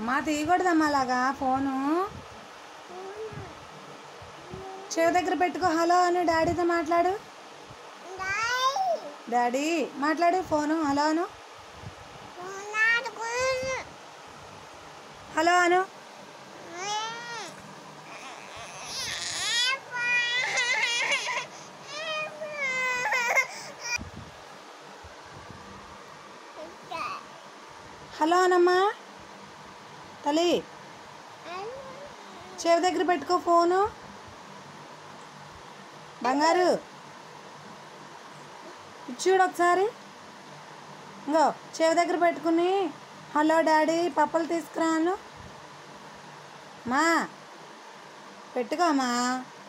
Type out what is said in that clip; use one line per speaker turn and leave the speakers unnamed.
అమ్మా తీయకూడదమ్మా అలాగా ఫోను చెవి దగ్గర పెట్టుకో హలో అని డాడీతో మాట్లాడు డాడీ మాట్లాడు ఫోను హలో అను హలో అను హలో అనమ్మా తల్లి చెవి దగ్గర పెట్టుకో ఫోను బంగారు ఇటు చూడు ఒకసారి ఇంకో చెవి దగ్గర పెట్టుకుని హలో డాడీ పప్పలు తీసుకురాను మా పెట్టుకోమా